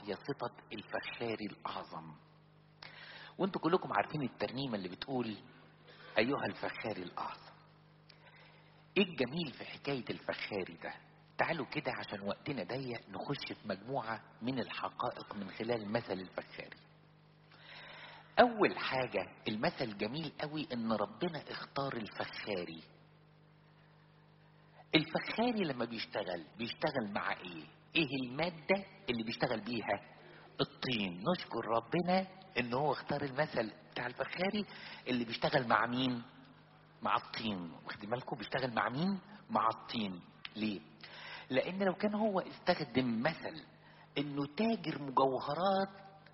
هي صفة الفخاري الأعظم وانتوا كلكم عارفين الترنيمة اللي بتقول أيها الفخاري الأعظم ايه الجميل في حكاية الفخاري ده تعالوا كده عشان وقتنا ضيق نخش في مجموعة من الحقائق من خلال مثل الفخاري أول حاجة المثل جميل قوي إن ربنا اختار الفخاري الفخاري لما بيشتغل بيشتغل مع إيه؟ إيه المادة اللي بيشتغل بيها؟ الطين نشكر ربنا إن هو اختار المثل بتاع الفخاري اللي بيشتغل مع مين؟ مع الطين واخدين بالكم بيشتغل مع مين؟ مع الطين ليه؟ لأن لو كان هو استخدم مثل إنه تاجر مجوهرات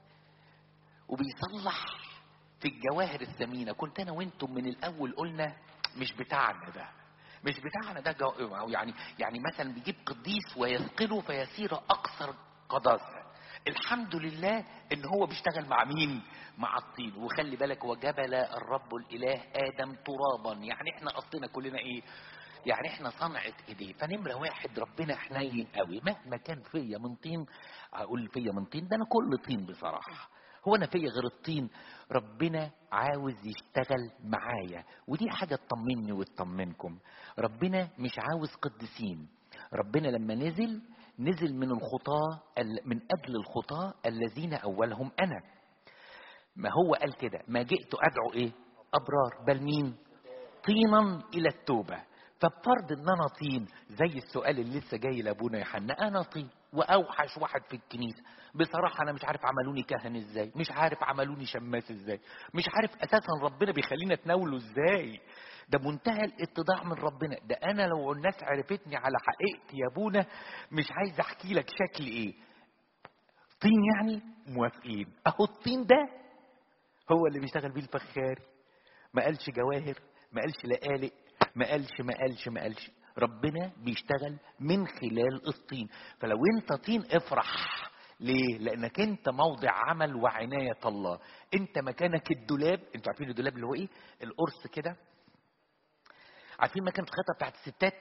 وبيصلح في الجواهر الثمينه كنت انا وانتم من الاول قلنا مش بتاعنا ده مش بتاعنا ده جو... يعني يعني مثلا بيجيب قديس ويثقله فيصير اكثر قداسه الحمد لله ان هو بيشتغل مع مين مع الطين وخلي بالك وجبل الرب الاله ادم ترابا يعني احنا اصلنا كلنا ايه يعني احنا صنعة ايديه فنمرة واحد ربنا حنين قوي مهما كان فيا من طين اقول فيا من طين ده انا كل طين بصراحة هو انا فيا غير الطين ربنا عاوز يشتغل معايا ودي حاجة تطمني وتطمنكم ربنا مش عاوز قديسين ربنا لما نزل نزل من الخطاة من أجل الخطاة الذين أولهم أنا ما هو قال كده ما جئت أدعو إيه أبرار بل مين طينا إلى التوبة فبفرض ان انا طين زي السؤال اللي لسه جاي لابونا يوحنا انا طين واوحش واحد في الكنيسه بصراحه انا مش عارف عملوني كهن ازاي مش عارف عملوني شماس ازاي مش عارف اساسا ربنا بيخلينا اتناوله ازاي ده منتهى الاتضاع من ربنا ده انا لو الناس عرفتني على حقيقتي يا ابونا مش عايز احكي لك شكل ايه طين يعني موافقين اهو الطين ده هو اللي بيشتغل بيه الفخاري ما قالش جواهر ما قالش لقالق ما قالش ما قالش ما قالش ربنا بيشتغل من خلال الطين فلو انت طين افرح ليه لانك انت موضع عمل وعناية الله انت مكانك الدولاب انتوا عارفين الدولاب اللي هو ايه القرص كده عارفين مكنة الخيطة بتاعت الستات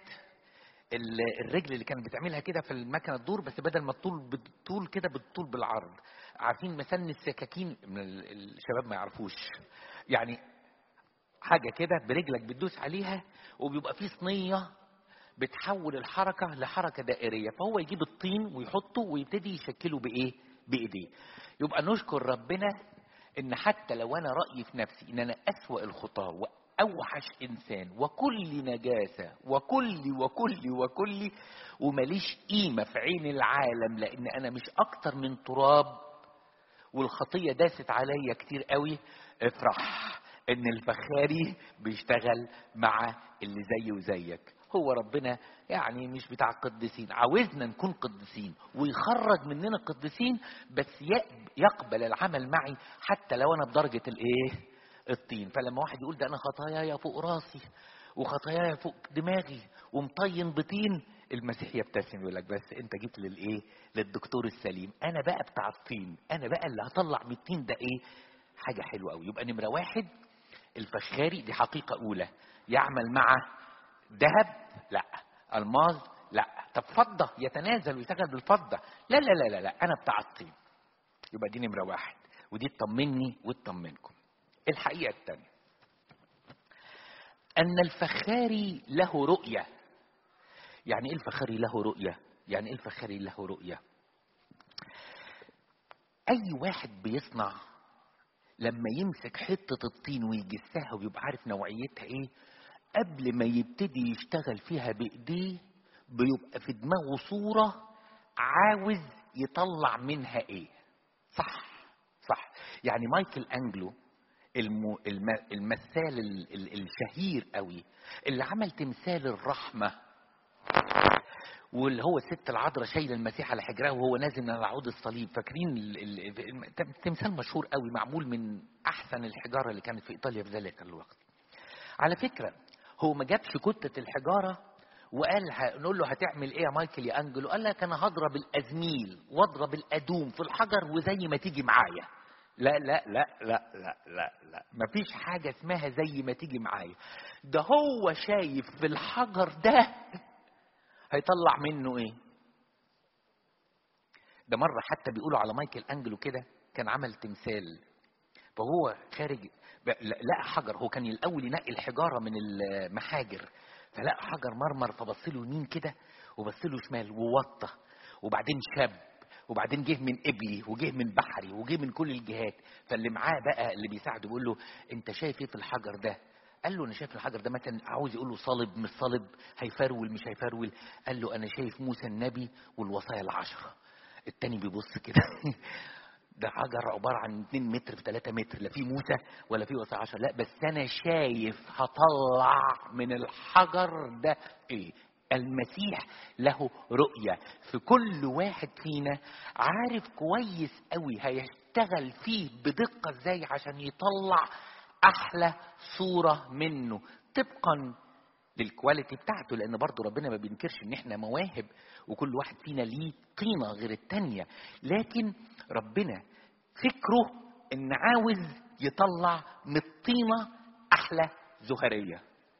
الرجل اللي كانت بتعملها كده في المكنه تدور بس بدل ما تطول بالطول كده بتطول بالعرض عارفين مسن السكاكين من الشباب ما يعرفوش يعني حاجه كده برجلك بتدوس عليها وبيبقى في صينيه بتحول الحركه لحركه دائريه فهو يجيب الطين ويحطه ويبتدي يشكله بايه بايديه يبقى نشكر ربنا ان حتى لو انا رايي في نفسي ان انا اسوا الخطاه واوحش انسان وكل نجاسه وكل وكل وكل ومليش قيمه في عين العالم لان انا مش اكتر من تراب والخطيه داست عليا كتير قوي افرح ان الفخاري بيشتغل مع اللي زي وزيك هو ربنا يعني مش بتاع قديسين عاوزنا نكون قديسين ويخرج مننا قديسين بس يقبل العمل معي حتى لو انا بدرجه الايه الطين فلما واحد يقول ده انا خطاياي فوق راسي وخطاياي فوق دماغي ومطين بطين المسيح يبتسم يقول لك بس انت جيت للايه للدكتور السليم انا بقى بتاع الطين انا بقى اللي هطلع من الطين ده ايه حاجه حلوه قوي يبقى نمره واحد الفخاري دي حقيقه اولى يعمل مع ذهب لا الماظ لا طب فضه يتنازل ويشتغل بالفضه لا لا لا لا لا انا بتاع الطين يبقى دي نمره واحد ودي تطمني وتطمنكم الحقيقه الثانيه ان الفخاري له رؤيه يعني ايه الفخاري له رؤيه يعني ايه الفخاري له رؤيه اي واحد بيصنع لما يمسك حته الطين ويجسها ويبقى عارف نوعيتها ايه قبل ما يبتدي يشتغل فيها بايديه بيبقى في دماغه صوره عاوز يطلع منها ايه صح صح يعني مايكل انجلو الم... الم... المثال ال... ال... الشهير قوي اللي عمل تمثال الرحمه واللي هو الست العذراء شايله المسيح على حجرها وهو نازل من العود الصليب فاكرين ال... ال... تمثال مشهور قوي معمول من احسن الحجاره اللي كانت في ايطاليا في ذلك الوقت على فكره هو ما جابش كتة الحجارة وقال نقول له هتعمل ايه يا مايكل يا انجلو قال لك انا هضرب الازميل واضرب الادوم في الحجر وزي ما تيجي معايا لا لا لا لا لا لا لا مفيش حاجة اسمها زي ما تيجي معايا ده هو شايف في الحجر ده هيطلع منه ايه ده مرة حتى بيقولوا على مايكل أنجلو كده كان عمل تمثال فهو خارج ب- لقى حجر هو كان الأول ينقي الحجارة من المحاجر فلقى حجر مرمر فبص له يمين كده وبص له شمال ووطى وبعدين شاب وبعدين جه من قبلي وجه من بحري وجه من كل الجهات فاللي معاه بقى اللي بيساعده بيقول له انت شايف ايه في الحجر ده قال له انا شايف الحجر ده مثلا عاوز يقول له صلب مش صلب هيفرول مش هيفرول قال له انا شايف موسى النبي والوصايا العشره التاني بيبص كده ده حجر عبارة عن 2 متر في 3 متر لا في موسى ولا في وصايا عشرة لا بس أنا شايف هطلع من الحجر ده إيه المسيح له رؤية في كل واحد فينا عارف كويس قوي هيشتغل فيه بدقة ازاي عشان يطلع أحلى صورة منه طبقا للكواليتي بتاعته لان برضه ربنا ما بينكرش ان احنا مواهب وكل واحد فينا ليه قيمه غير التانيه لكن ربنا فكره ان عاوز يطلع من الطينه احلى زهريه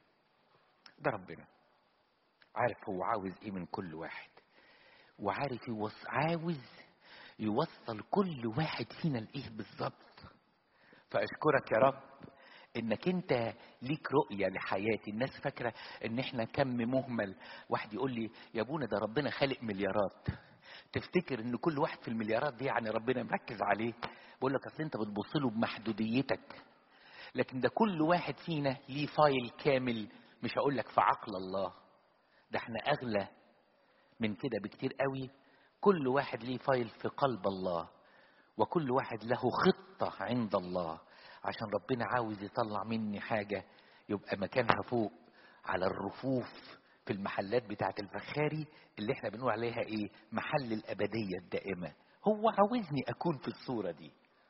ده ربنا عارف هو عاوز ايه من كل واحد وعارف يوص... عاوز يوصل كل واحد فينا لايه بالظبط فاشكرك يا رب انك انت ليك رؤية لحياتي الناس فاكرة ان احنا كم مهمل واحد يقول لي يا ابونا ده ربنا خالق مليارات تفتكر ان كل واحد في المليارات دي يعني ربنا مركز عليه بقول لك اصل انت بتبص له بمحدوديتك لكن ده كل واحد فينا ليه فايل كامل مش هقول لك في عقل الله ده احنا اغلى من كده بكتير قوي كل واحد ليه فايل في قلب الله وكل واحد له خطة عند الله عشان ربنا عاوز يطلع مني حاجة يبقى مكانها فوق على الرفوف في المحلات بتاعة الفخاري اللي احنا بنقول عليها ايه محل الأبدية الدائمة هو عاوزني أكون في الصورة دي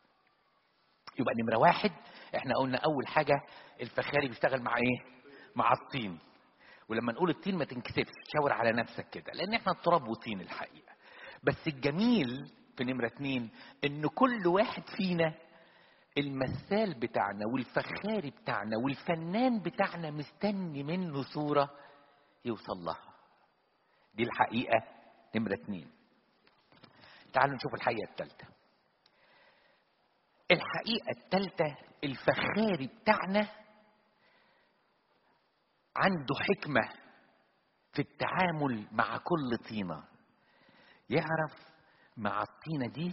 يبقى نمرة واحد احنا قلنا أول حاجة الفخاري بيشتغل مع ايه مع الطين ولما نقول الطين ما تنكسفش شاور على نفسك كده لأن احنا التراب وطين الحقيقة بس الجميل في نمرة اتنين ان كل واحد فينا المثال بتاعنا والفخاري بتاعنا والفنان بتاعنا مستني منه صورة يوصل لها دي الحقيقة نمرة اتنين تعالوا نشوف الحقيقة التالتة الحقيقة التالتة الفخاري بتاعنا عنده حكمة في التعامل مع كل طينة يعرف مع الطينة دي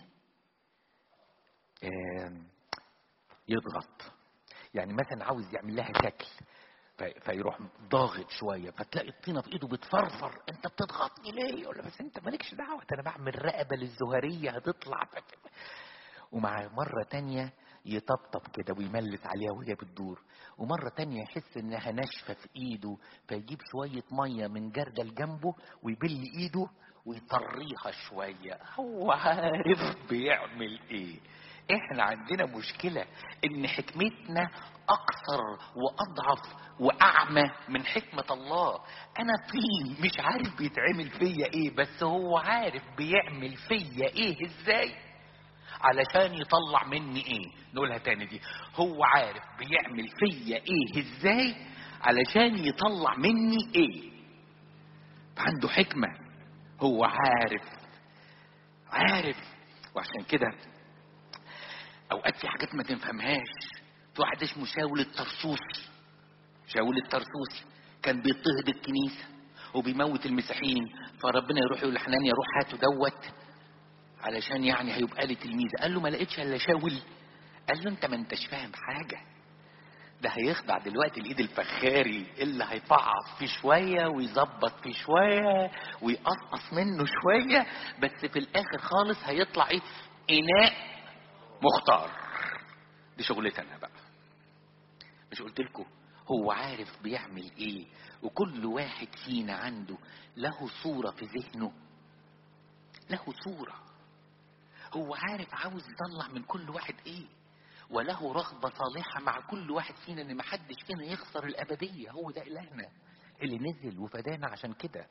آم، يضغط يعني مثلا عاوز يعمل لها شكل في- فيروح ضاغط شويه فتلاقي الطينه في ايده بتفرفر انت بتضغطني ليه يقول له بس انت مالكش دعوه ده انا بعمل رقبه للزهريه هتطلع ف- ومع مره تانية يطبطب كده ويملس عليها وهي بتدور ومرة تانية يحس انها ناشفة في ايده فيجيب شوية مية من جردل جنبه ويبل ايده ويطريها شوية هو عارف بيعمل ايه احنا عندنا مشكلة ان حكمتنا اقصر واضعف واعمى من حكمة الله انا طين مش عارف بيتعمل فيا ايه بس هو عارف بيعمل فيا ايه ازاي علشان يطلع مني ايه نقولها تاني دي هو عارف بيعمل فيا ايه ازاي علشان يطلع مني ايه عنده حكمة هو عارف عارف وعشان كده اوقات في حاجات ما تفهمهاش في واحد اسمه شاول الطرسوسي شاول الطرسوسي كان بيضطهد الكنيسة وبيموت المسيحيين فربنا يروح يقول لحنانيا روح هاته دوت علشان يعني هيبقى لي تلميذ قال له ما لقيتش الا شاول قال له انت ما انتش فاهم حاجه ده هيخضع دلوقتي لايد الفخاري اللي هيفعص فيه شويه ويظبط فيه شويه ويقصقص منه شويه بس في الاخر خالص هيطلع ايه اناء مختار دي شغلتنا بقى مش قلت لكم هو عارف بيعمل ايه وكل واحد فينا عنده له صوره في ذهنه له صوره هو عارف عاوز يطلع من كل واحد ايه وله رغبة صالحة مع كل واحد فينا ان محدش فينا يخسر الابدية هو ده الهنا اللي نزل وفدانا عشان كده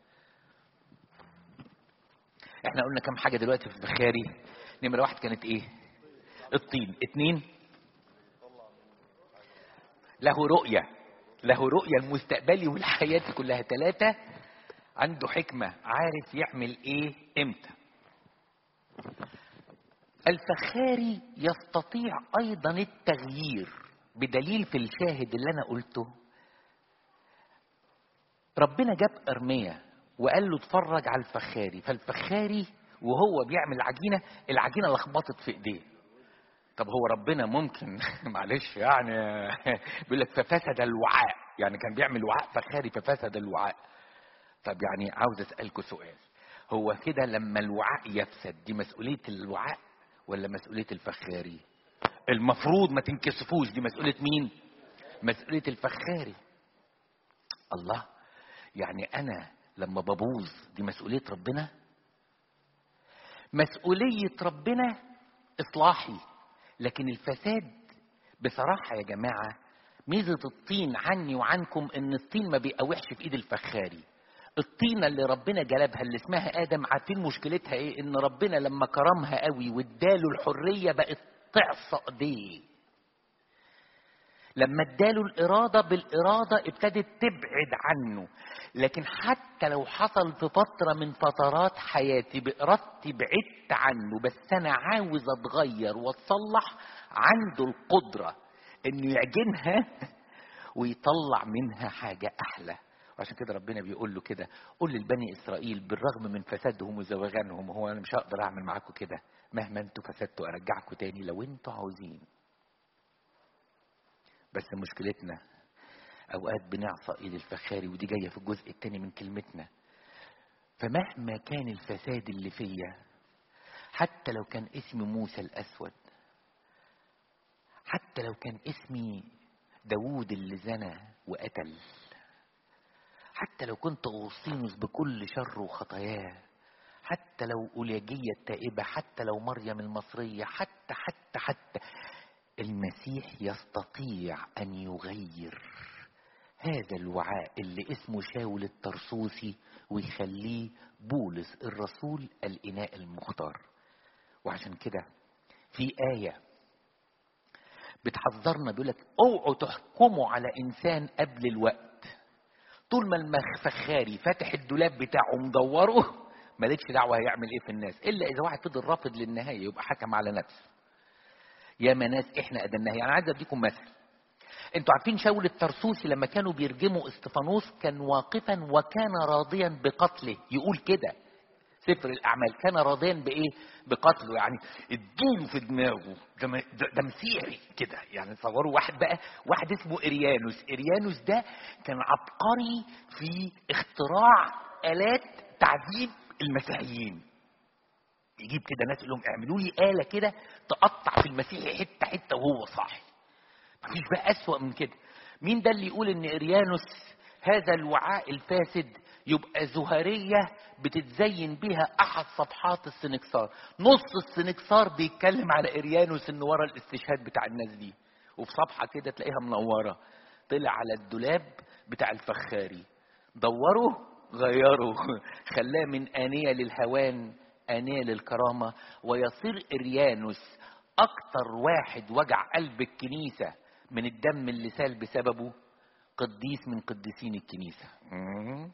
احنا قلنا كم حاجة دلوقتي في البخاري نمرة واحد كانت ايه الطين اتنين له رؤية له رؤية المستقبلي والحياة كلها ثلاثة عنده حكمة عارف يعمل ايه امتى الفخاري يستطيع ايضا التغيير بدليل في الشاهد اللي انا قلته ربنا جاب ارميا وقال له اتفرج على الفخاري فالفخاري وهو بيعمل العجينه العجينه لخبطت في ايديه طب هو ربنا ممكن معلش يعني بيقول لك ففسد الوعاء يعني كان بيعمل وعاء فخاري ففسد الوعاء طب يعني عاوز اسالكوا سؤال هو كده لما الوعاء يفسد دي مسؤوليه الوعاء ولا مسؤوليه الفخاري المفروض ما تنكسفوش دي مسؤوليه مين مسؤوليه الفخاري الله يعني انا لما ببوظ دي مسؤوليه ربنا مسؤوليه ربنا اصلاحي لكن الفساد بصراحه يا جماعه ميزه الطين عني وعنكم ان الطين ما بيقاوحش في ايد الفخاري الطينه اللي ربنا جلبها اللي اسمها ادم عارفين مشكلتها ايه ان ربنا لما كرمها قوي واداله الحريه بقت تعصى ايديه لما اداله الاراده بالاراده ابتدت تبعد عنه لكن حتى لو حصل في فتره من فترات حياتي بارادتي بعدت عنه بس انا عاوز اتغير واتصلح عنده القدره انه يعجنها ويطلع منها حاجه احلى وعشان كده ربنا بيقول له كده قول للبني اسرائيل بالرغم من فسادهم وزواغانهم هو انا مش هقدر اعمل معاكم كده مهما انتوا فسدتوا ارجعكم تاني لو انتوا عاوزين بس مشكلتنا اوقات بنعصى ايد الفخاري ودي جايه في الجزء الثاني من كلمتنا فمهما كان الفساد اللي فيا حتى لو كان اسمي موسى الاسود حتى لو كان اسمي داوود اللي زنى وقتل حتى لو كنت أوصينوس بكل شر وخطاياه حتى لو أولياجية التائبة حتى لو مريم المصرية حتى حتى حتى المسيح يستطيع أن يغير هذا الوعاء اللي اسمه شاول الترسوسي ويخليه بولس الرسول الإناء المختار وعشان كده في آية بتحذرنا بيقول لك اوعوا تحكموا على انسان قبل الوقت طول ما المفخاري فاتح الدولاب بتاعه مدوره مالكش دعوه هيعمل ايه في الناس الا اذا واحد فضل رافض للنهايه يبقى حكم على نفسه يا ناس احنا ادناها يعني عايز اديكم مثل انتوا عارفين شاول الترسوسي لما كانوا بيرجموا استفانوس كان واقفا وكان راضيا بقتله يقول كده سفر الاعمال كان راضيا بايه بقتله يعني ادوله في دماغه ده, م- ده, ده مسيحي كده يعني تصوروا واحد بقى واحد اسمه اريانوس اريانوس ده كان عبقري في اختراع الات تعذيب المسيحيين يجيب كده ناس يقول لهم اعملوا لي آلة كده تقطع في المسيحي حتة حتة وهو صاحي مفيش بقى أسوأ من كده مين ده اللي يقول ان اريانوس هذا الوعاء الفاسد يبقى زهرية بتتزين بها أحد صفحات السنكسار نص السنكسار بيتكلم على إريانوس إن ورا الاستشهاد بتاع الناس دي وفي صفحة كده تلاقيها منورة طلع على الدولاب بتاع الفخاري دوره غيره خلاه من آنية للهوان آنية للكرامة ويصير إريانوس أكتر واحد وجع قلب الكنيسة من الدم اللي سال بسببه قديس من قديسين الكنيسة مم.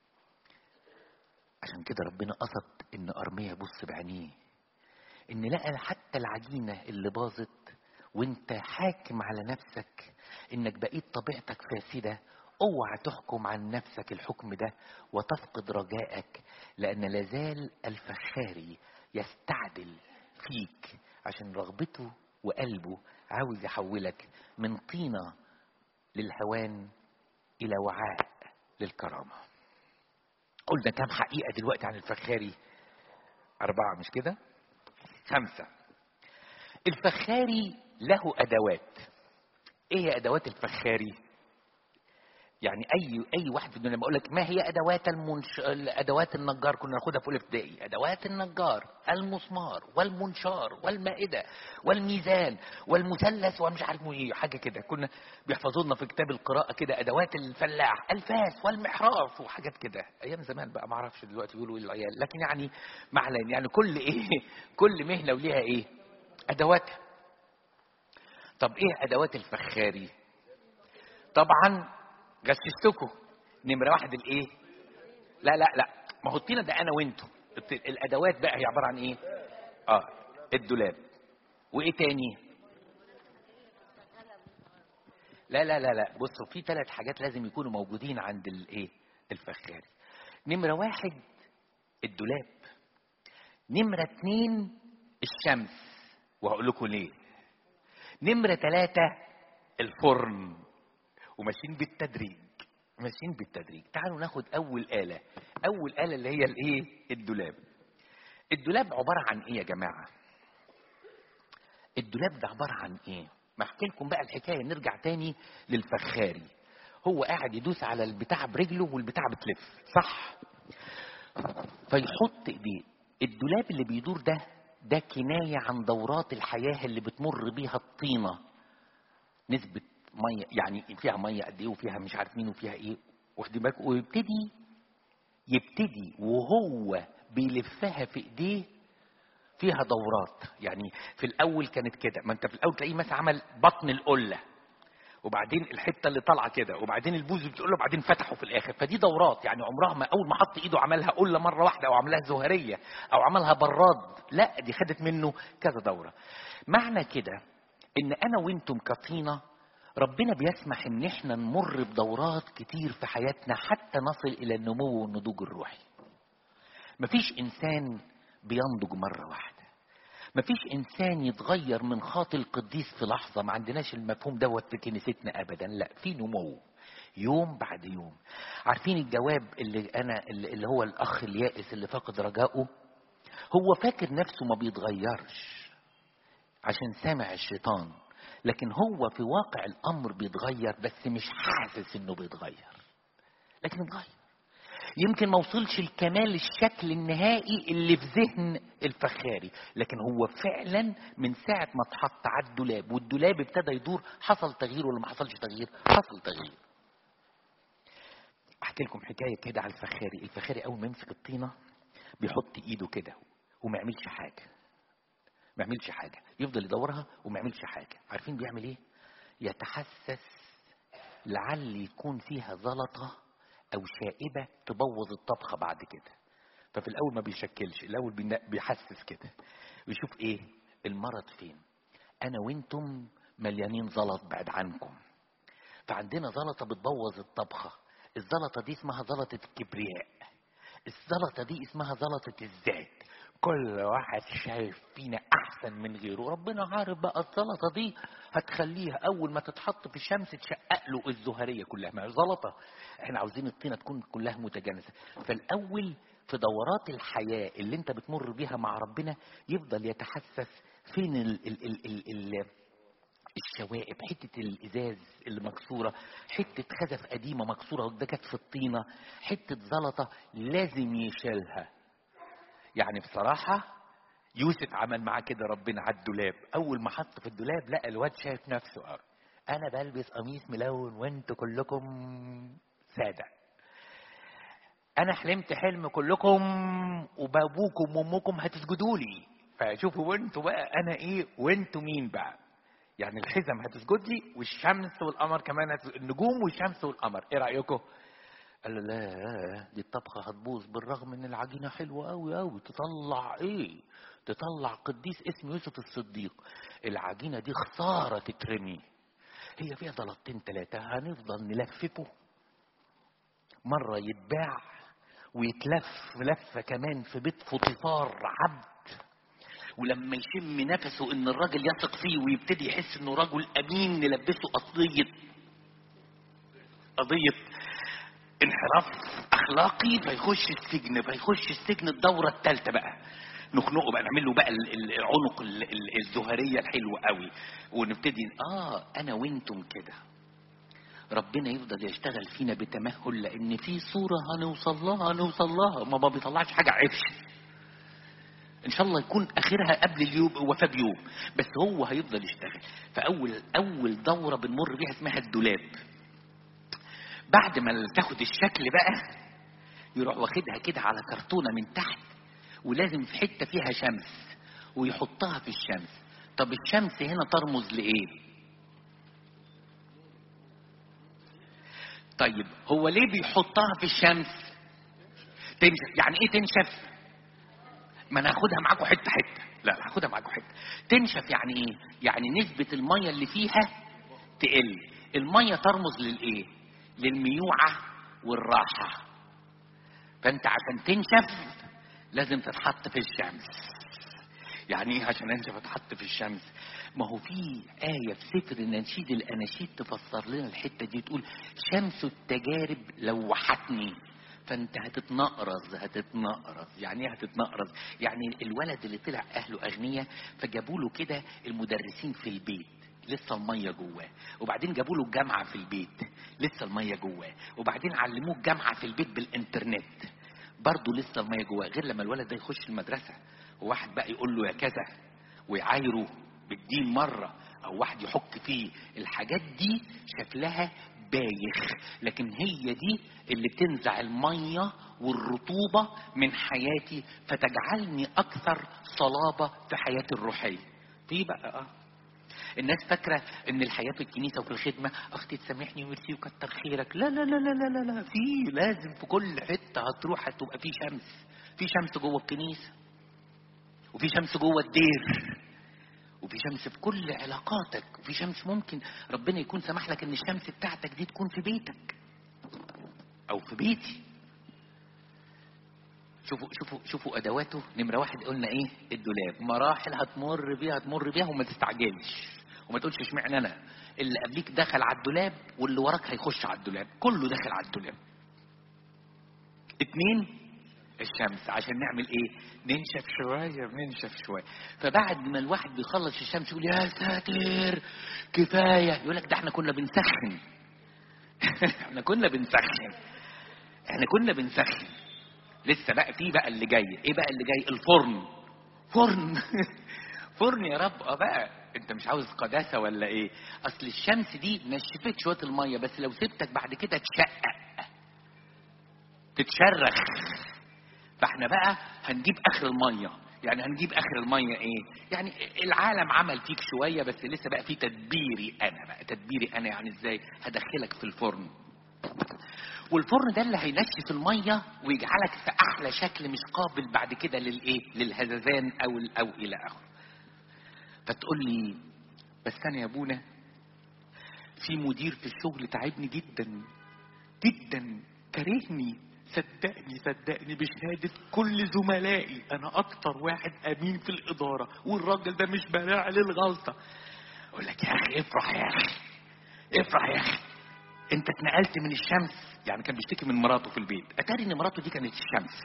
عشان كده ربنا قصد ان ارميا يبص بعينيه ان لقى حتى العجينة اللي باظت وانت حاكم على نفسك انك بقيت طبيعتك فاسدة اوعى تحكم عن نفسك الحكم ده وتفقد رجائك لان لازال الفخاري يستعدل فيك عشان رغبته وقلبه عاوز يحولك من طينة للهوان إلى وعاء للكرامة قلنا كم حقيقة دلوقتي عن الفخاري أربعة مش كده خمسة الفخاري له أدوات إيه هي أدوات الفخاري يعني اي اي واحد في الدنيا لما اقول لك ما هي ادوات المنش... ادوات النجار كنا ناخدها في اولى ابتدائي ادوات النجار المسمار والمنشار والمائده والميزان والمثلث ومش عارف ايه حاجه كده كنا بيحفظوا لنا في كتاب القراءه كده ادوات الفلاح الفاس والمحراث وحاجات كده ايام زمان بقى ما اعرفش دلوقتي بيقولوا ايه العيال لكن يعني معلن يعني كل ايه كل مهنه وليها ايه ادواتها طب ايه ادوات الفخاري طبعا غششتكم نمرة واحد الايه لا لا لا ما هو الطينة ده انا وانتوا الت- الادوات بقى هي عبارة عن ايه اه الدولاب وايه تاني لا لا لا لا بصوا في ثلاث حاجات لازم يكونوا موجودين عند الايه الفخاري نمرة واحد الدولاب نمرة اتنين الشمس وهقول لكم ليه نمرة ثلاثة الفرن وماشيين بالتدريج ماشيين بالتدريج تعالوا ناخد أول آلة أول آلة اللي هي الإيه الدولاب الدولاب عبارة عن إيه يا جماعة الدولاب ده عبارة عن إيه ما احكي لكم بقى الحكاية نرجع تاني للفخاري هو قاعد يدوس على البتاع برجله والبتاع بتلف صح فيحط ايديه الدولاب اللي بيدور ده ده كناية عن دورات الحياة اللي بتمر بيها الطينة نسبة مية يعني فيها مية قد ايه وفيها مش عارف مين وفيها ايه واخدين بالك ويبتدي يبتدي وهو بيلفها في ايديه فيها دورات يعني في الاول كانت كده ما انت في الاول تلاقيه مثلا عمل بطن القله وبعدين الحته اللي طالعه كده وبعدين البوز بتقول له بعدين فتحه في الاخر فدي دورات يعني عمرها ما اول ما حط ايده عملها قله مره واحده او عملها زهريه او عملها براد لا دي خدت منه كذا دوره معنى كده ان انا وانتم كطينه ربنا بيسمح ان احنا نمر بدورات كتير في حياتنا حتى نصل الى النمو والنضوج الروحي مفيش انسان بينضج مره واحده مفيش انسان يتغير من خاطي القديس في لحظه ما عندناش المفهوم دوت في كنيستنا ابدا لا في نمو يوم بعد يوم عارفين الجواب اللي انا اللي هو الاخ اليائس اللي فقد رجائه هو فاكر نفسه ما بيتغيرش عشان سامع الشيطان لكن هو في واقع الامر بيتغير بس مش حاسس انه بيتغير لكن اتغير يمكن ما وصلش لكمال الشكل النهائي اللي في ذهن الفخاري لكن هو فعلا من ساعة ما اتحط على الدولاب والدولاب ابتدى يدور حصل تغيير ولا ما حصلش تغيير حصل تغيير احكي لكم حكاية كده على الفخاري الفخاري اول ما يمسك الطينة بيحط ايده كده وما يعملش حاجة ما يعملش حاجة يفضل يدورها وما يعملش حاجة عارفين بيعمل ايه يتحسس لعل يكون فيها زلطه او شائبه تبوظ الطبخه بعد كده ففي الاول ما بيشكلش الاول بيحسس كده ويشوف ايه المرض فين انا وانتم مليانين زلط بعد عنكم فعندنا زلطه بتبوظ الطبخه الزلطه دي اسمها زلطه الكبرياء الزلطه دي اسمها زلطه الذات كل واحد شايف فينا احسن من غيره ربنا عارف بقى الزلطه دي هتخليها اول ما تتحط في الشمس تشقق له الزهريه كلها ما زلطه احنا عاوزين الطينه تكون كلها متجانسه فالاول في دورات الحياه اللي انت بتمر بيها مع ربنا يفضل يتحسس فين ال ال ال ال ال الشوائب حتة الإزاز اللي مكسورة حتة خزف قديمة مكسورة وده كانت في الطينة حتة زلطة لازم يشيلها يعني بصراحة يوسف عمل معاه كده ربنا على الدولاب أول ما حط في الدولاب لقى الواد شايف نفسه قوي أنا بلبس قميص ملون وأنتوا كلكم سادة أنا حلمت حلم كلكم وبابوكم وأمكم هتسجدوا لي فشوفوا وأنتوا بقى أنا إيه وأنتوا مين بقى يعني الحزم هتسجد لي والشمس والقمر كمان هتسجد النجوم والشمس والقمر ايه رايكم قال له لا دي الطبخه هتبوظ بالرغم ان العجينه حلوه قوي قوي تطلع ايه تطلع قديس اسمه يوسف الصديق العجينه دي خساره تترمي هي فيها زلطتين ثلاثه هنفضل نلففه مره يتباع ويتلف لفه كمان في بيت فطيفار عبد ولما يشم نفسه ان الراجل يثق فيه ويبتدي يحس انه رجل امين نلبسه قضيه قضيه انحراف اخلاقي فيخش السجن فيخش السجن الدوره الثالثه بقى نخنقه بقى نعمل له بقى العنق الزهريه الحلوه قوي ونبتدي اه انا وانتم كده ربنا يفضل يشتغل فينا بتمهل لان في صوره هنوصل لها هنوصل لها ما ما بيطلعش حاجه عفش ان شاء الله يكون اخرها قبل اليوم وفاه بيوم بس هو هيفضل يشتغل فاول اول دوره بنمر بيها اسمها الدولاب بعد ما تاخد الشكل بقى يروح واخدها كده على كرتونه من تحت ولازم في حته فيها شمس ويحطها في الشمس طب الشمس هنا ترمز لايه طيب هو ليه بيحطها في الشمس تنشف يعني ايه تنشف ما ناخدها معاكم حته حته لا لا هاخدها معاكم حته تنشف يعني ايه يعني نسبه الميه اللي فيها تقل الميه ترمز للايه للميوعه والراحه فانت عشان تنشف لازم تتحط في الشمس يعني ايه عشان انشف اتحط في الشمس ما هو في آية في سفر نشيد الأناشيد تفسر لنا الحتة دي تقول شمس التجارب لوحتني فانت هتتنقرز هتتنقرز يعني ايه هتتنقرز يعني الولد اللي طلع اهله اغنياء فجابوا له كده المدرسين في البيت لسه الميه جواه وبعدين جابوا له الجامعه في البيت لسه الميه جواه وبعدين علموه الجامعه في البيت بالانترنت برضه لسه الميه جواه غير لما الولد ده يخش المدرسه وواحد بقى يقول له يا كذا ويعايره بالدين مره او واحد يحك فيه الحاجات دي شكلها بايخ لكن هي دي اللي تنزع الميه والرطوبه من حياتي فتجعلني اكثر صلابه في حياتي الروحيه في بقى اه الناس فاكره ان الحياه في الكنيسه وفي الخدمه اختي تسامحني وميرسي وكتر خيرك لا لا لا لا لا لا, لا. في لازم في كل حته هتروح هتبقى في شمس في شمس جوه الكنيسه وفي شمس جوه الدير وفي شمس في كل علاقاتك وفي شمس ممكن ربنا يكون سمح لك ان الشمس بتاعتك دي تكون في بيتك او في بيتي شوفوا شوفوا شوفوا ادواته نمره واحد قلنا ايه الدولاب مراحل هتمر بيها هتمر بيها وما تستعجلش وما تقولش اشمعنى انا اللي قبليك دخل على الدولاب واللي وراك هيخش على الدولاب كله داخل على الدولاب اتنين الشمس عشان نعمل ايه ننشف شوية بننشف شوية فبعد ما الواحد بيخلص الشمس يقول يا ساتر كفاية يقول لك ده احنا كنا بنسخن احنا كنا بنسخن احنا كنا بنسخن لسه بقى في بقى اللي جاي ايه بقى اللي جاي الفرن فرن فرن يا رب اه بقى انت مش عاوز قداسه ولا ايه اصل الشمس دي نشفت شويه الميه بس لو سبتك بعد كده تشقق تتشرخ فاحنا بقى هنجيب اخر الميه يعني هنجيب اخر الميه ايه يعني العالم عمل فيك شويه بس لسه بقى في تدبيري انا بقى تدبيري انا يعني ازاي هدخلك في الفرن والفرن ده اللي هينشف الميه ويجعلك في احلى شكل مش قابل بعد كده للايه للهذذان او او الى اخره فتقول لي بس انا يا ابونا في مدير في الشغل تعبني جدا جدا كرهني صدقني صدقني بشهادة كل زملائي أنا أكتر واحد أمين في الإدارة والراجل ده مش بلاع للغلطة أقول لك يا أخي افرح يا أخي افرح يا أخي أنت اتنقلت من الشمس يعني كان بيشتكي من مراته في البيت أتاري إن مراته دي كانت الشمس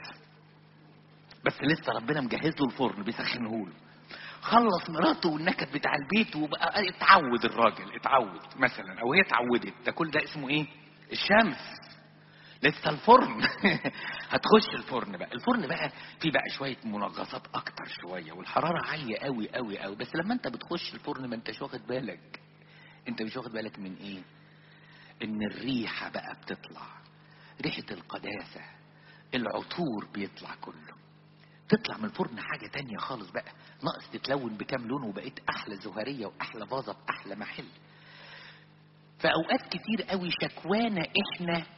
بس لسه ربنا مجهز له الفرن بيسخنه له خلص مراته والنكد بتاع البيت وبقى اتعود الراجل اتعود مثلا او هي اتعودت ده كل ده اسمه ايه الشمس لسه الفرن هتخش الفرن بقى الفرن بقى فيه بقى شويه منغصات اكتر شويه والحراره عاليه قوي قوي قوي بس لما انت بتخش الفرن ما انتش واخد بالك انت مش واخد بالك من ايه ان الريحه بقى بتطلع ريحه القداسه العطور بيطلع كله تطلع من الفرن حاجة تانية خالص بقى ناقص تتلون بكام لون وبقيت أحلى زهرية وأحلى فازة بأحلى محل فأوقات كتير قوي شكوانا إحنا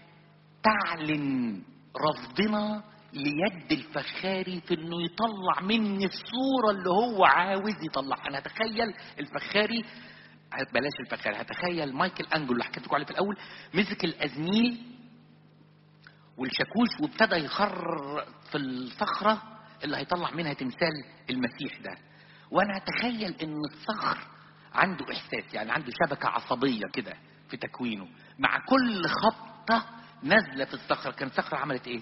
تعلن رفضنا ليد الفخاري في انه يطلع مني الصورة اللي هو عاوز يطلعها انا اتخيل الفخاري بلاش الفخاري هتخيل مايكل انجلو اللي حكيت لكم عليه في الاول مسك الازميل والشاكوش وابتدى يخر في الصخره اللي هيطلع منها تمثال المسيح ده وانا اتخيل ان الصخر عنده احساس يعني عنده شبكه عصبيه كده في تكوينه مع كل خبطه نازله في الصخره كان الصخره عملت ايه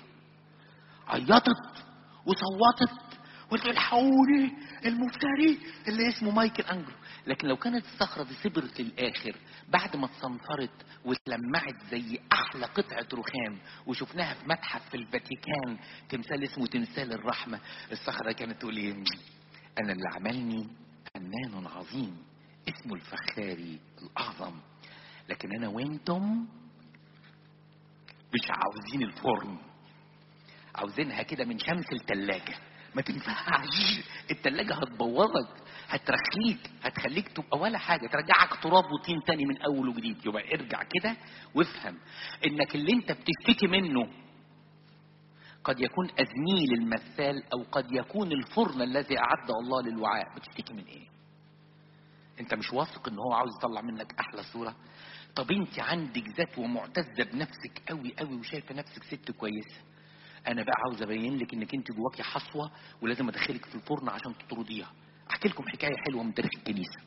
عيطت وصوتت وقلت الحقوني المفتري اللي اسمه مايكل انجلو لكن لو كانت الصخره دي صبرت للاخر بعد ما اتصنفرت واتلمعت زي احلى قطعه رخام وشفناها في متحف في الفاتيكان تمثال اسمه تمثال الرحمه الصخره كانت تقول ايه انا اللي عملني فنان عظيم اسمه الفخاري الاعظم لكن انا وانتم مش عاوزين الفرن عاوزينها كده من شمس التلاجة ما تنفعش التلاجة هتبوظك هترخيك هتخليك تبقى ولا حاجة ترجعك تراب وطين تاني من أول وجديد يبقى ارجع كده وافهم إنك اللي أنت بتشتكي منه قد يكون أزميل المثال أو قد يكون الفرن الذي أعده الله للوعاء بتشتكي من إيه؟ أنت مش واثق إن هو عاوز يطلع منك أحلى صورة؟ طب أنت عندك ذات ومعتزة بنفسك قوي قوي وشايفة نفسك ست كويسة. أنا بقى عاوز أبين لك إنك أنت جواكي حصوة ولازم أدخلك في الفرن عشان تطرديها. أحكي لكم حكاية حلوة من تاريخ الكنيسة.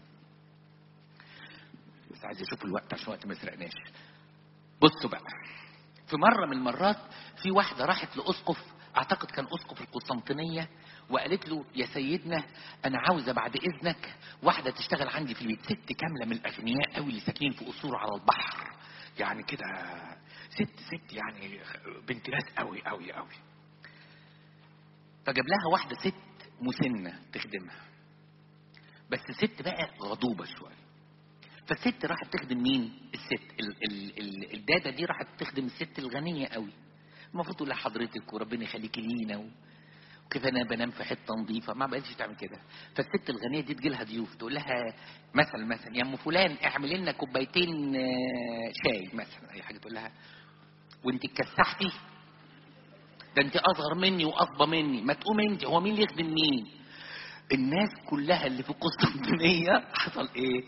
بس عايز أشوف الوقت عشان وقت ما يسرقناش. بصوا بقى. في مرة من المرات في واحدة راحت لأسقف أعتقد كان أسقف القسطنطينية وقالت له يا سيدنا أنا عاوزة بعد إذنك واحدة تشتغل عندي في البيت ست كاملة من الأغنياء قوي اللي ساكنين في قصور على البحر يعني كده ست ست يعني بنت ناس قوي قوي قوي فجاب لها واحدة ست مسنة تخدمها بس ست بقى غضوبة شوية فالست راحت تخدم مين؟ الست ال ال ال الدادة دي راحت تخدم الست الغنية قوي المفروض تقول لها حضرتك وربنا يخليكي لينا و... وكيف انا بنام في حته نظيفه ما بقتش تعمل كده فالست الغنيه دي تجي لها ضيوف تقول لها مثلا مثلا يا ام فلان اعملي لنا كوبايتين آه، شاي مثلا اي حاجه تقول لها وانت اتكسحتي ده انت اصغر مني واصبى مني ما تقوم انت هو مين اللي يخدم مين الناس كلها اللي في القسطنطينيه حصل ايه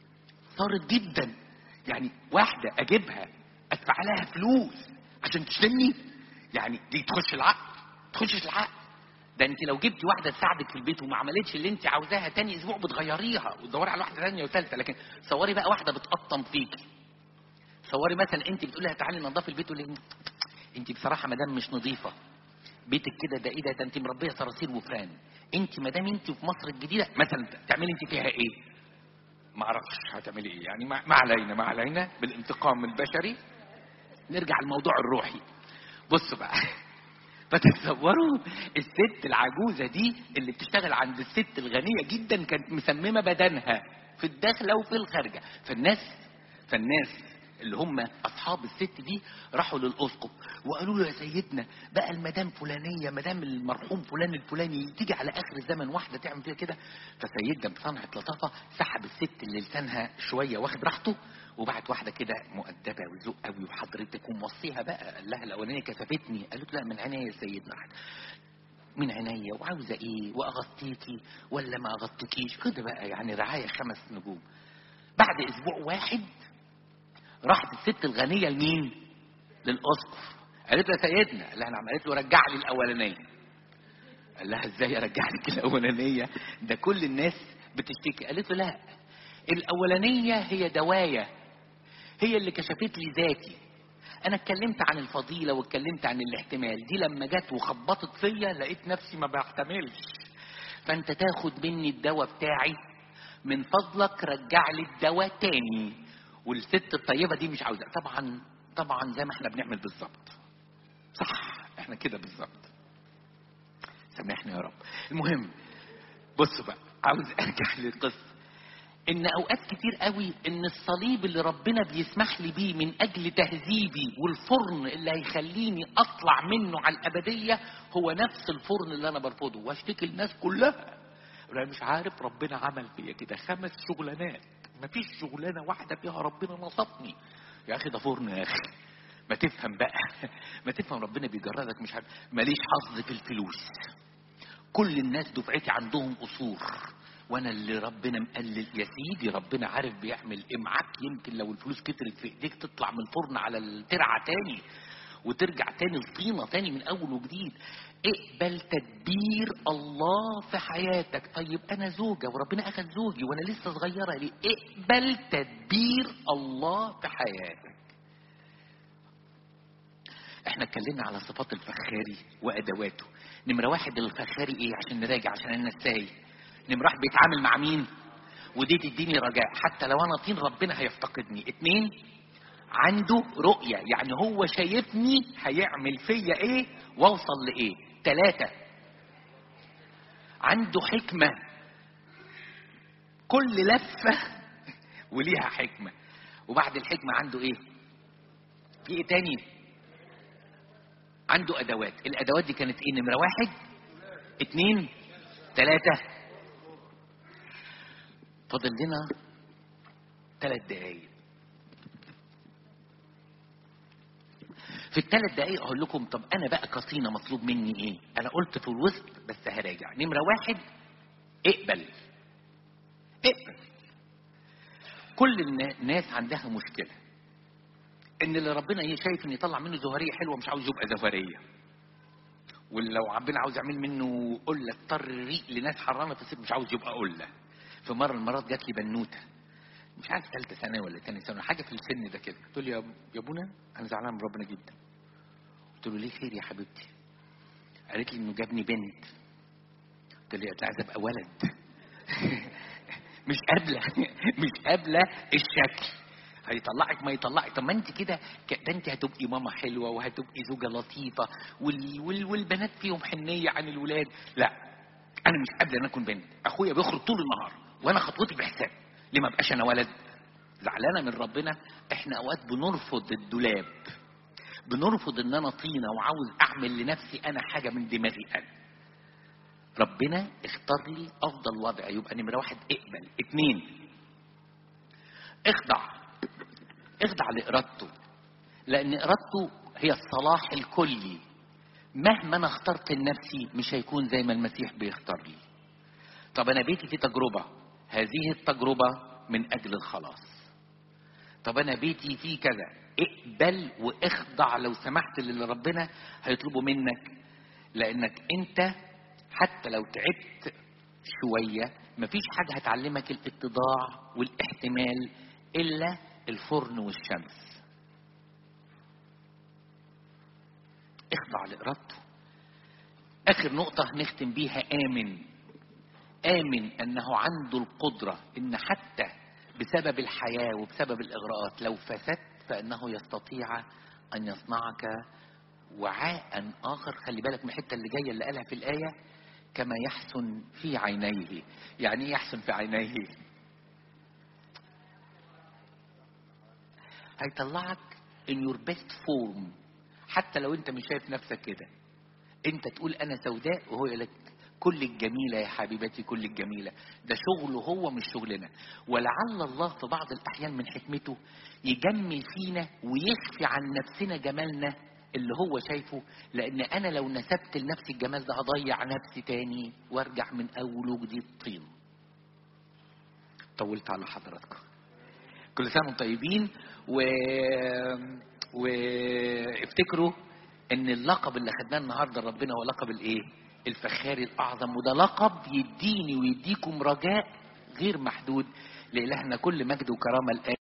صارت جدا يعني واحده اجيبها ادفع لها فلوس عشان تشتمني يعني دي تخش العقل تخش العقل ده انت لو جبتي واحده تساعدك في البيت وما عملتش اللي انت عاوزاها تاني اسبوع بتغيريها وتدوري على واحده ثانيه وثالثه لكن صوري بقى واحده بتقطم فيكي صوري مثلا انت بتقول لها تعالي نضفي البيت تقول لي انت بصراحه مدام مش نظيفه بيتك كده ده ايه ده ده انت مربيه صراصير وفران انت مدام انت في مصر الجديده مثلا تعملي انت فيها ايه ما اعرفش هتعملي ايه يعني ما ما علينا ما علينا بالانتقام البشري نرجع للموضوع الروحي بصوا بقى فتتصوروا الست العجوزه دي اللي بتشتغل عند الست الغنيه جدا كانت مسممه بدنها في الداخله وفي الخارجه فالناس فالناس اللي هم اصحاب الست دي راحوا للاسقف وقالوا له يا سيدنا بقى المدام فلانيه مدام المرحوم فلان الفلاني تيجي على اخر الزمن واحده تعمل فيها كده فسيدنا بصنعه لطافه سحب الست اللي لسانها شويه واخد راحته وبعت واحده كده مؤدبه وذوق قوي وحضرتك وموصيها بقى قال لها الاولانيه كسفتني قالت له لا من عينيا يا سيدنا من عينيا وعاوزه ايه واغطيكي ولا ما اغطيكيش كده بقى يعني رعايه خمس نجوم بعد اسبوع واحد راحت الست الغنيه لمين؟ للاسقف قالت له يا سيدنا قال لها نعم قالت له رجع لي الاولانيه قال لها ازاي ارجع لك الاولانيه ده كل الناس بتشتكي قالت له لا الاولانيه هي دوايه هي اللي كشفت لي ذاتي انا اتكلمت عن الفضيله واتكلمت عن الاحتمال دي لما جت وخبطت فيا لقيت نفسي ما بحتملش فانت تاخد مني الدواء بتاعي من فضلك رجع لي الدواء تاني والست الطيبه دي مش عاوزه طبعا طبعا زي ما احنا بنعمل بالظبط صح احنا كده بالظبط سامحني يا رب المهم بصوا بقى عاوز ارجع للقصه ان اوقات كتير قوي ان الصليب اللي ربنا بيسمح لي بيه من اجل تهذيبي والفرن اللي هيخليني اطلع منه على الابديه هو نفس الفرن اللي انا برفضه واشتكي الناس كلها انا مش عارف ربنا عمل فيا كده خمس شغلانات مفيش شغلانه واحده فيها ربنا نصفني يا اخي ده فرن يا اخي ما تفهم بقى ما تفهم ربنا بيجردك مش عارف ماليش حظ في الفلوس كل الناس دفعتي عندهم قصور وانا اللي ربنا مقلل يا سيدي ربنا عارف بيعمل ايه معاك يمكن لو الفلوس كترت في ايديك تطلع من الفرن على الترعه تاني وترجع تاني الطينه تاني من اول وجديد اقبل تدبير الله في حياتك طيب انا زوجه وربنا اخذ زوجي وانا لسه صغيره ليه اقبل تدبير الله في حياتك احنا اتكلمنا على صفات الفخاري وادواته نمره واحد الفخاري ايه عشان نراجع عشان انا نساي نمره واحد بيتعامل مع مين ودي تديني رجاء حتى لو انا طين ربنا هيفتقدني اتنين عنده رؤية يعني هو شايفني هيعمل فيا ايه واوصل لايه ثلاثة عنده حكمة كل لفة وليها حكمة وبعد الحكمة عنده ايه في ايه تاني عنده ادوات الادوات دي كانت ايه نمرة واحد اتنين ثلاثة فاضل لنا ثلاث دقايق في في الثلاث دقايق اقول لكم طب انا بقى كصينة مطلوب مني ايه انا قلت في الوسط بس هراجع نمرة واحد اقبل اقبل كل الناس عندها مشكلة ان اللي ربنا ايه شايف ان يطلع منه زهرية حلوة مش عاوز يبقى زهرية ولو ربنا عاوز يعمل منه قلة اضطر ريق لناس حرانة في السجن مش عاوز يبقى قلة في مرة من المرات جات لي بنوتة مش عارف ثالثة ثانوي ولا ثاني ثانوي حاجة في السن ده كده قلت له يا يا ابونا انا زعلان من ربنا جدا قلت له ليه خير يا حبيبتي قالت لي انه جابني بنت قلت له قلت عايز ابقى ولد مش قابله مش قابله الشكل هيطلعك ما يطلعك طب ما انت كده ده انت هتبقي ماما حلوه وهتبقي زوجه لطيفه وال وال والبنات فيهم حنيه عن الولاد لا انا مش قابله ان اكون بنت اخويا بيخرج طول النهار وانا خطوتي بحساب ليه ما بقاش انا ولد زعلانه من ربنا احنا اوقات بنرفض الدولاب بنرفض ان انا طينه وعاوز اعمل لنفسي انا حاجه من دماغي انا ربنا اختار لي افضل وضع يبقى نمره واحد اقبل اتنين اخضع اخضع لارادته لان ارادته هي الصلاح الكلي مهما انا اخترت لنفسي مش هيكون زي ما المسيح بيختار لي طب انا بيتي في تجربه هذه التجربه من اجل الخلاص طب انا بيتي فيه كذا اقبل واخضع لو سمحت للي ربنا هيطلبه منك لانك انت حتى لو تعبت شوية مفيش حاجة هتعلمك الاتضاع والاحتمال إلا الفرن والشمس اخضع لإرادته آخر نقطة نختم بيها آمن آمن أنه عنده القدرة إن حتى بسبب الحياة وبسبب الإغراءات لو فسدت فإنه يستطيع أن يصنعك وعاء آخر خلي بالك من الحتة اللي جاية اللي قالها في الآية كما يحسن في عينيه يعني ايه يحسن في عينيه هيطلعك in your best form حتى لو انت مش شايف نفسك كده انت تقول انا سوداء وهو يقول لك كل الجميلة يا حبيبتي كل الجميلة ده شغله هو مش شغلنا ولعل الله في بعض الأحيان من حكمته يجمل فينا ويخفي عن نفسنا جمالنا اللي هو شايفه لان انا لو نسبت لنفسي الجمال ده هضيع نفسي تاني وارجع من اول وجديد طين طولت على حضراتكم كل سنه وانتم طيبين و وافتكروا ان اللقب اللي خدناه النهارده ربنا هو لقب الايه الفخاري الاعظم وده لقب يديني ويديكم رجاء غير محدود لالهنا كل مجد وكرامه الان